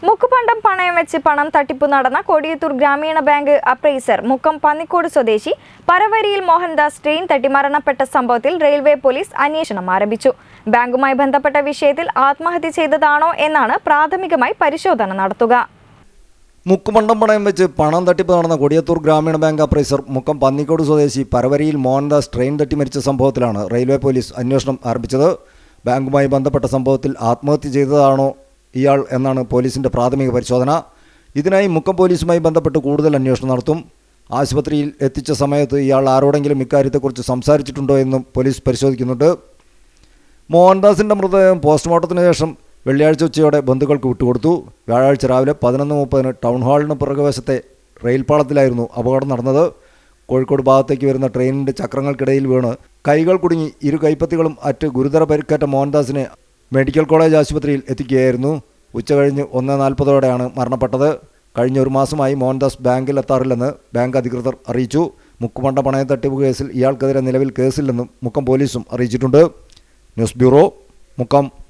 മുക്കുപണ്ടം പണയം വെച്ച് പണം തട്ടിപ്പ് നടന്ന കൊടിയത്തൂർ ഗ്രാമീണ ബാങ്ക് അപ്രൈസർ മുക്കം പന്നിക്കോട് സ്വദേശി പരവരിയിൽ മോഹൻദാസ് ട്രെയിൻ തട്ടി മരണപ്പെട്ട സംഭവത്തിൽ റെയിൽവേ പോലീസ് അന്വേഷണം ആരംഭിച്ചു ബാങ്കുമായി ബന്ധപ്പെട്ട വിഷയത്തിൽ ആത്മഹത്യ ചെയ്തതാണോ എന്നാണ് പ്രാഥമികമായി പരിശോധന നടത്തുക മുക്കുമണ്ടം പണയം വെച്ച് പണം തട്ടിപ്പ് നടന്ന കൊടിയത്തൂർ ഗ്രാമീണ ബാങ്ക് അപ്രൈസർ മുക്കം പന്നിക്കോട് സ്വദേശി പരവരിയിൽ മോഹൻദാസ് ട്രെയിൻ തട്ടി മരിച്ച സംഭവത്തിലാണ് റെയിൽവേ പോലീസ് അന്വേഷണം ആരംഭിച്ചത് ബാങ്കുമായി ബന്ധപ്പെട്ട സംഭവത്തിൽ ആത്മഹത്യ ചെയ്തതാണോ ഇയാൾ എന്നാണ് പോലീസിന്റെ പ്രാഥമിക പരിശോധന ഇതിനായി മുക്കം പോലീസുമായി ബന്ധപ്പെട്ട് കൂടുതൽ അന്വേഷണം നടത്തും ആശുപത്രിയിൽ എത്തിച്ച സമയത്ത് ഇയാൾ ആരോടെങ്കിലും ഇക്കാര്യത്തെക്കുറിച്ച് സംസാരിച്ചിട്ടുണ്ടോ എന്നും പോലീസ് പരിശോധിക്കുന്നുണ്ട് മോഹൻദാസിന്റെ മൃതദേഹം പോസ്റ്റ്മോർട്ടത്തിന് ശേഷം വെള്ളിയാഴ്ച ഉച്ചയോടെ ബന്ധുക്കൾക്ക് വിട്ടുകൊടുത്തു വ്യാഴാഴ്ച രാവിലെ പതിനൊന്ന് മുപ്പതിന് ടൗൺ ഹാളിന് പുറകുവശത്തെ റെയിൽപാളത്തിലായിരുന്നു അപകടം നടന്നത് കോഴിക്കോട് ഭാഗത്തേക്ക് വരുന്ന ട്രെയിനിന്റെ ചക്രങ്ങൾക്കിടയിൽ വീണ് കൈകൾ കുടുങ്ങി ഇരു കൈപ്പത്തികളും അറ്റ് ഗുരുതര പരിക്കേറ്റ മോഹൻദാസിനെ മെഡിക്കൽ കോളേജ് ആശുപത്രിയിൽ എത്തിക്കുകയായിരുന്നു ഉച്ചകഴിഞ്ഞ് ഒന്ന് നാൽപ്പതോടെയാണ് മരണപ്പെട്ടത് കഴിഞ്ഞ ഒരു മാസമായി മോഹൻദാസ് ബാങ്കിൽ എത്താറില്ലെന്ന് ബാങ്ക് അധികൃതർ അറിയിച്ചു മുക്കുമണ്ട പണയ തട്ടിപ്പ് കേസിൽ ഇയാൾക്കെതിരെ നിലവിൽ കേസില്ലെന്നും മുക്കം പോലീസും അറിയിച്ചിട്ടുണ്ട് ന്യൂസ് ബ്യൂറോ മുക്കം